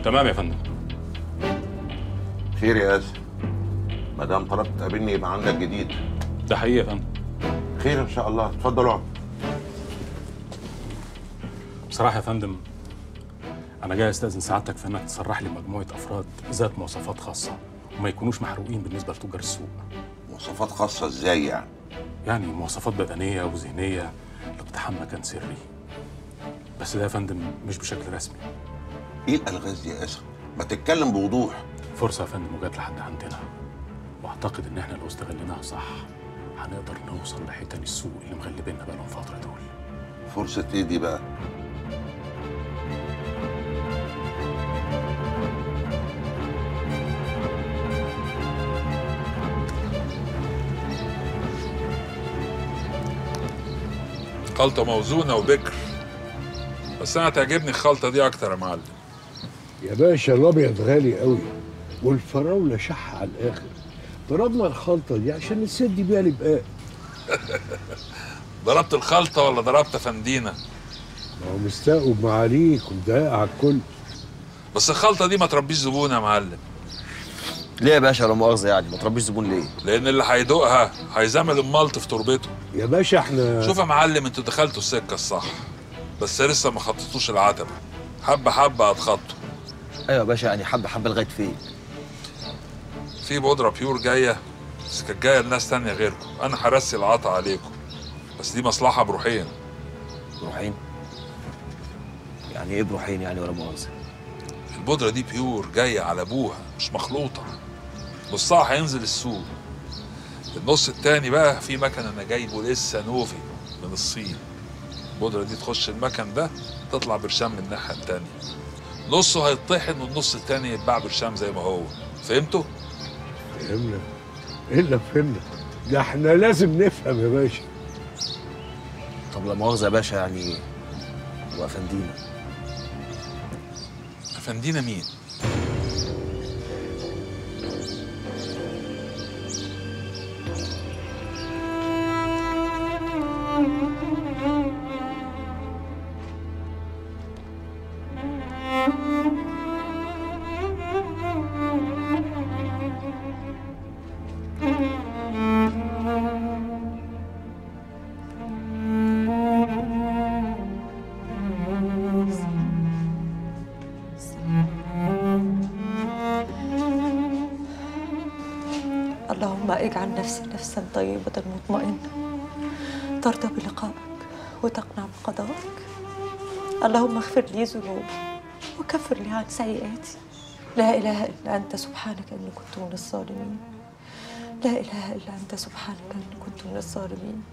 تمام يا فندم خير يا اسف ما دام طلبت تقابلني يبقى عندك جديد ده حقيقي يا فندم خير ان شاء الله اتفضل اقعد بصراحه يا فندم انا جاي استاذن سعادتك في انك تصرح لي مجموعه افراد ذات مواصفات خاصه وما يكونوش محروقين بالنسبه لتجار السوق مواصفات خاصه ازاي يعني يعني مواصفات بدنيه وذهنيه لاقتحام مكان سري بس ده يا فندم مش بشكل رسمي ايه الالغاز دي يا اسف ما تتكلم بوضوح فرصه يا فندم وجات لحد عندنا واعتقد ان احنا لو استغليناها صح هنقدر نوصل لحيتان السوق اللي مغلبيننا بقالهم فتره دول فرصه ايه دي بقى خلطة موزونة وبكر بس أنا تعجبني الخلطة دي أكتر يا معلم يا باشا الابيض غالي قوي والفراوله شح على الاخر ضربنا الخلطه دي عشان نسد بيها البقاء ضربت الخلطة ولا ضربت فندينة ما هو مستقب معاليك ومضايق على الكل بس الخلطة دي ما تربيش زبون يا معلم ليه يا باشا لا مؤاخذه يعني ما تربيش زبون ليه؟ لأن اللي هيدوقها هيزمل الملط في تربته يا باشا احنا شوف يا معلم انتوا دخلتوا السكة الصح بس لسه ما خططوش العتبة حبة حبة هتخطوا ايوه يا باشا يعني حبه حبه لغايه فين؟ في بودرة بيور جاية بس كانت جاية لناس تانية غيركم أنا هرسي العطا عليكم بس دي مصلحة بروحين بروحين؟ يعني ايه بروحين يعني ولا مؤاخذه؟ البودرة دي بيور جاية على أبوها مش مخلوطة نصها هينزل السوق النص التاني بقى في مكن أنا جايبه لسه نوفي من الصين البودرة دي تخش المكن ده تطلع برشام من الناحية التانية نصه هيطحن والنص التاني يتباع برشام زي ما هو فهمتوا؟ فهمنا الا فهمنا ده احنا لازم نفهم يا باشا طب لا مؤاخذه يا باشا يعني وافندينا أفندينا مين؟ اللهم اجعل نفسي نفسا طيبة مطمئنة ترضى بلقائك وتقنع بقضائك اللهم اغفر لي ذنوبي وكفر لي عن سيئاتي لا إله إلا أنت سبحانك إني كنت من الظالمين لا إله إلا أنت سبحانك إني كنت من الظالمين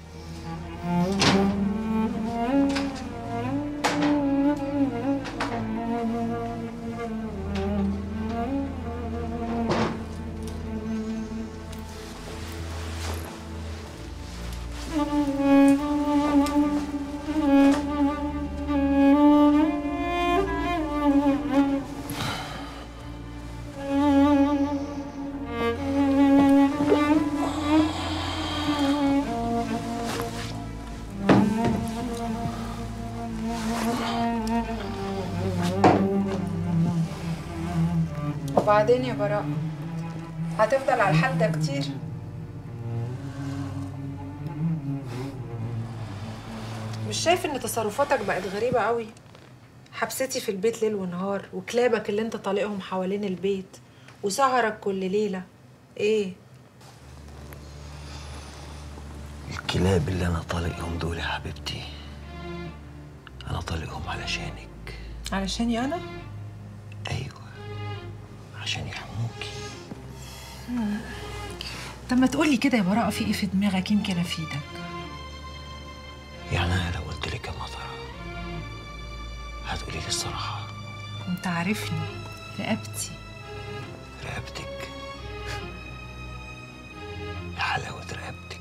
وبعدين يا براء هتفضل على الحال ده كتير مش شايف ان تصرفاتك بقت غريبة قوي حبستي في البيت ليل ونهار وكلابك اللي انت طالقهم حوالين البيت وسهرك كل ليلة ايه الكلاب اللي انا طالقهم دول يا حبيبتي انا طالقهم علشانك علشاني انا ايوه عشان يحموكي طب ما تقولي كده يا براءة في ايه في دماغك يمكن افيدك يعني انا لو قلت لك يا مطره هتقولي لي الصراحه انت عارفني رقبتي رقبتك يا حلاوه رقبتك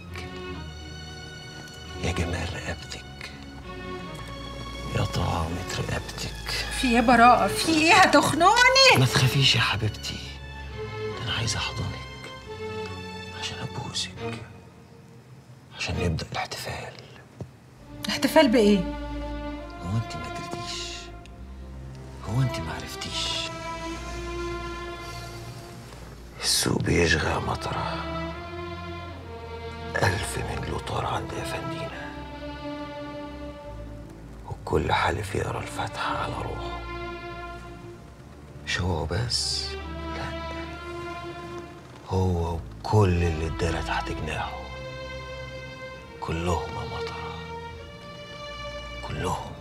يا جمال رقبتك يا طعامة رقبتك في ايه يا براءة في ايه هتخنقني ما تخافيش يا حبيبتي ده انا عايز احضنك عشان ابوسك عشان نبدا الاحتفال احتفال بايه هو انت ما قدرتيش هو انت ما عرفتيش السوق بيشغى مطرة ألف من لوطار عند أفندينا وكل حالف يقرا الفاتحة على روحه مش هو بس لا هو وكل اللي اتدرى تحت جناحه كلهم يا مطرة كلهم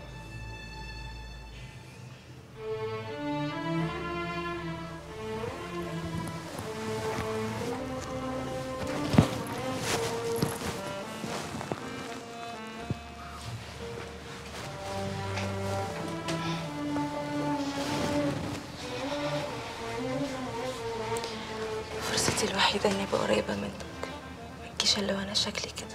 فرصتي الوحيدة إني أبقى قريبة منك متجيش إلا وأنا شكلي كده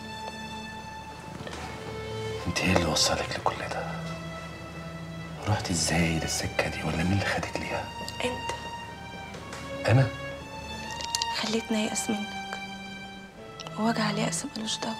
انت ايه اللي وصلك لكل ده؟ رحت ازاي للسكه دي ولا مين اللي خدك ليها؟ أنت انا؟ خليتني أيأس منك ووجع اليأس ملوش دواء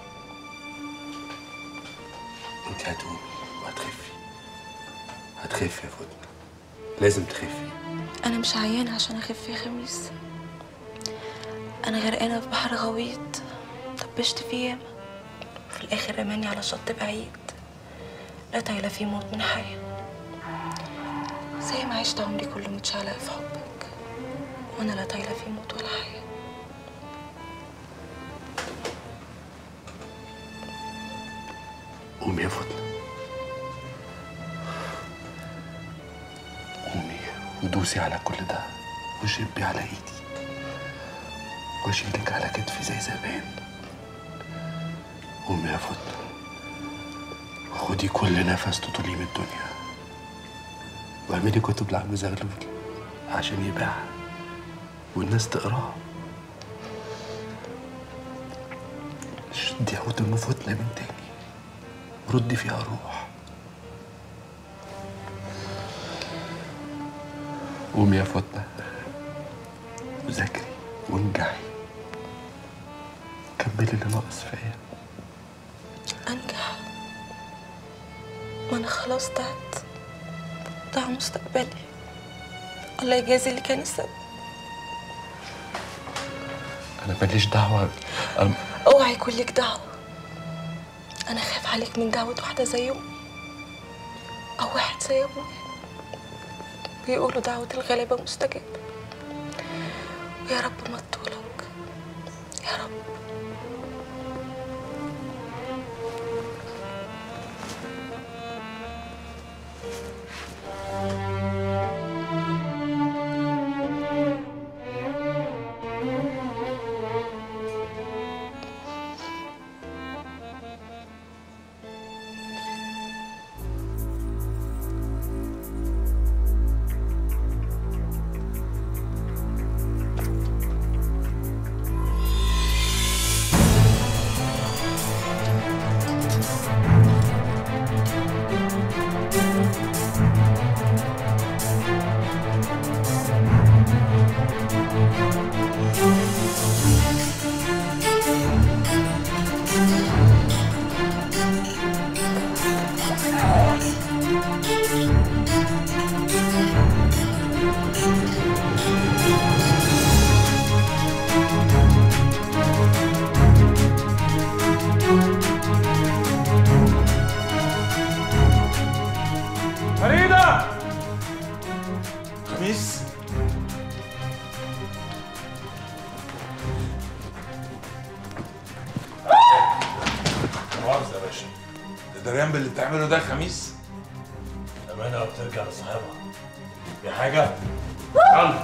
انت هتقومي وهتخفي هتخفي يا فاطمه لازم تخفي أنا مش عيانة عشان أخف يا خميس أنا غرقانة في بحر غويط طبشت فيه ياما في الآخر رماني على شط بعيد لا طايلة فيه موت من حياة زي ما عشت عمري كله متشعلقة في حبك وأنا لا طايلة فيه موت ولا حياة قومي يا فاطمه قومي ودوسي على كل ده وشبي على ايدي واشيلك على كتفي زي زمان قومي يا فاطمه وخدي كل نفس تطوليه من الدنيا واعملي كتب لعم زغلول عشان يباع والناس تقراها شدي عود المفوتنا من تاني وردي فيها روح قومي يا فاطمة وذاكري وانجحي كملي اللي ناقص فيا أنجح ما أنا خلاص ضعت ضاع مستقبلي الله يجازي اللي كان السبب أنا ماليش دعوة أنا اوعى يكون لك دعوة أنا خايف عليك من دعوة واحدة زي أمي أو واحد زي أبويا بيقولوا دعوة الغلابة مستجابة ويا رب ما تطولك يا رب فريدة خميس مؤاخذة يا باشا ده دريان باللي بتعمله ده خميس أمانة بترجع لصاحبها في حاجة؟ يلا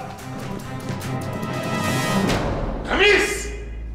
خميس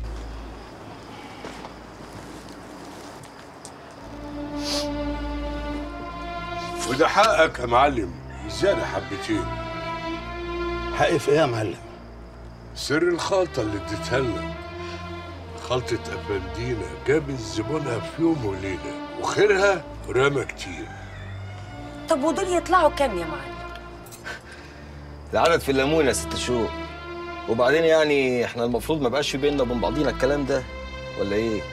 وده حقك يا معلم زيادة حبتين حقي في إيه يا معلم؟ سر الخلطة اللي اديتها لنا خلطة أفندينا جابت زبونها في يوم وليلة وخيرها رمى كتير طب ودول يطلعوا كام يا معلم؟ العدد في الليمون يا ست شو وبعدين يعني احنا المفروض ما بقاش في بيننا وبين بعضينا الكلام ده ولا ايه؟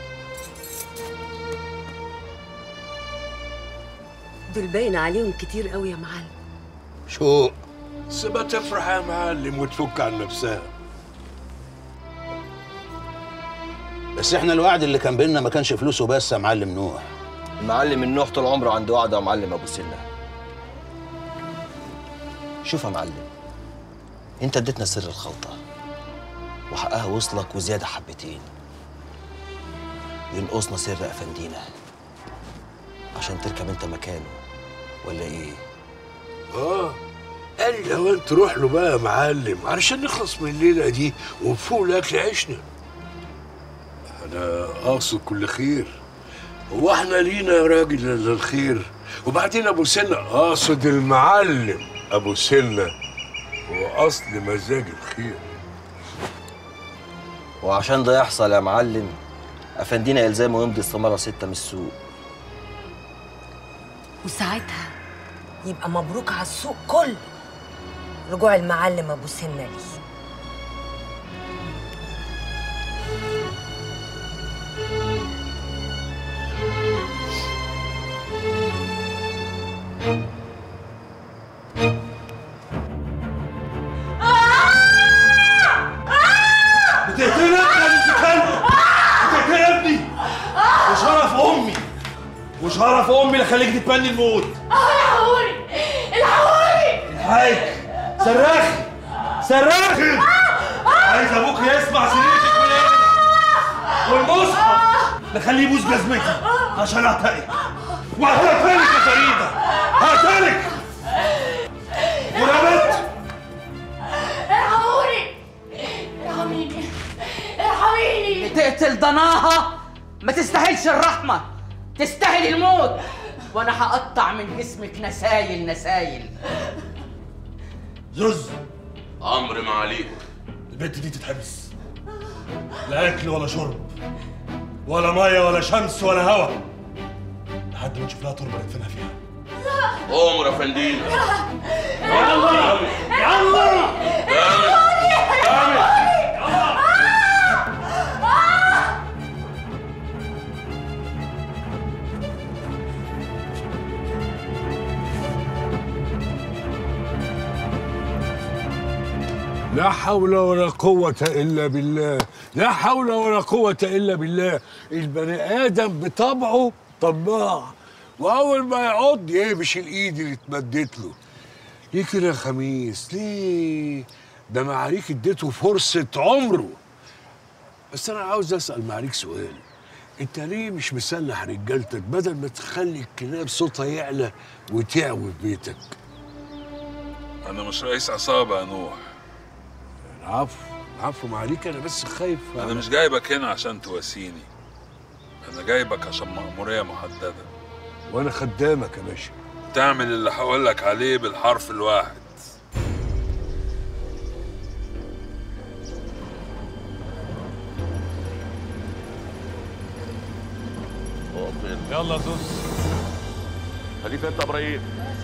دول باين عليهم كتير قوي يا معلم شو سيبها تفرح يا معلم وتفك عن نفسها بس احنا الوعد اللي كان بينا ما كانش فلوسه بس يا معلم نوح المعلم النوح طول عمره عنده وعده يا معلم ابو سنه شوف يا معلم انت اديتنا سر الخلطه وحقها وصلك وزياده حبتين ينقصنا سر افندينا عشان تركب انت مكانه ولا ايه اه قال لي هو انت روح له بقى يا معلم علشان نخلص من الليله دي ونفوق لاكل عيشنا انا اقصد كل خير هو احنا لينا يا راجل الا الخير وبعدين ابو سنه اقصد المعلم ابو سنه هو اصل مزاج الخير وعشان ده يحصل يا معلم افندينا يلزمه يمضي استماره ستة من السوق وساعتها يبقى مبروك على السوق كله رجوع المعلم ابو سنه ليه بتقتلني يا بنت كلب بتقتلني يا ابني وشرف امي وشرف امي اللي خليك تتمني الموت الحقوني الحقوني الحاج صرخي صرخي عايز ابوك يسمع سريرتك من هنا والمصحف نخليه يبوس جزمتي عشان اعتقد وهقتلك يا فريده هقتلك ورمت الحقوني ارحميني ارحميني تقتل ضناها ما تستاهلش الرحمة تستاهل الموت وانا هقطع من جسمك نسايل نسايل زوز امر معاليك البنت دي تتحبس لا اكل ولا شرب ولا ميه ولا شمس ولا هوا لحد ما نشوف لها تربه ندفنها فيها امر يا فندينا يلا يلا لا حول ولا قوة إلا بالله لا حول ولا قوة إلا بالله البني آدم بطبعه طماع وأول ما يعض يهبش الإيد اللي اتمدت له ليه كده يا خميس ليه ده معاريك اديته فرصة عمره بس أنا عاوز أسأل معاريك سؤال أنت ليه مش مسلح رجالتك بدل ما تخلي الكلاب صوتها يعلى وتعوي في بيتك انا مش رئيس عصابه يا نوح العفو العفو معاليك أنا بس خايف انا مش جايبك هنا عشان تواسيني انا جايبك عشان مأمورية محددة وانا خدامك يا باشا تعمل اللي هقولك عليه بالحرف الواحد يلا يا زوز خليك انت يا ابراهيم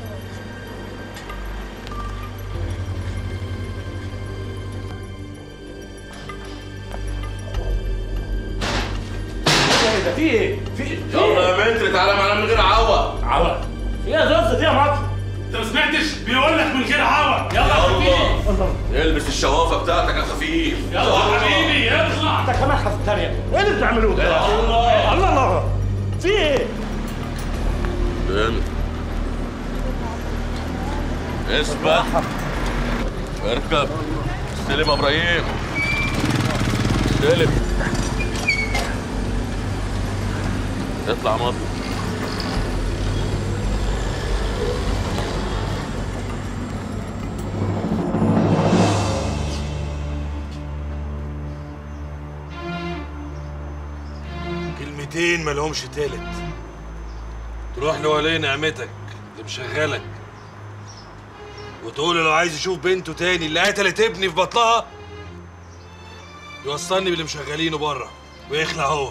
ايه ده في ايه؟ في ايه؟ يلا يا بنت تعالى معانا من غير عوق عوق في ايه يا زوز في ايه يا مطر؟ انت ما سمعتش؟ بيقول لك من غير عوق يلا يلا البس الشوافه بتاعتك يا خفيف يلا حبيبي اطلع انت كمان هتتريق ايه اللي بتعملوه ده؟ الله الله الله في ايه؟ بنت اثبت اركب استلم يا ابراهيم استلم اطلع مطر كلمتين مالهمش تالت تروح لولي نعمتك اللي مشغلك وتقول له لو عايز يشوف بنته تاني اللي قتلت ابني في بطنها يوصلني باللي مشغلينه بره ويخلع هو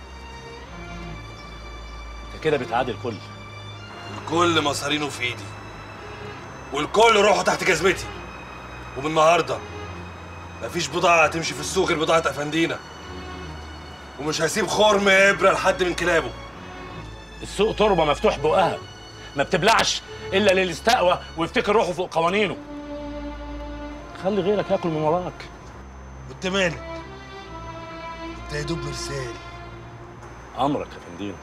انت كده بتعادل الكل الكل مصارينه في ايدي والكل روحه تحت جزمتي ومن النهارده مفيش بضاعة هتمشي في السوق غير بضاعة أفندينا ومش هسيب خرم إبرة لحد من كلابه السوق تربه مفتوح بقها ما بتبلعش الا للي استقوى ويفتكر روحه فوق قوانينه خلي غيرك ياكل من وراك وانت مالك انت يا دوب مرسال امرك يا فندينا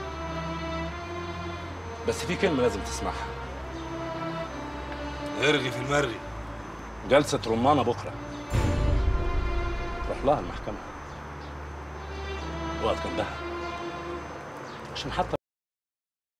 بس في كلمه لازم تسمعها ارغي في المري جلسه رمانه بكره روح لها المحكمه وقت جنبها عشان حتى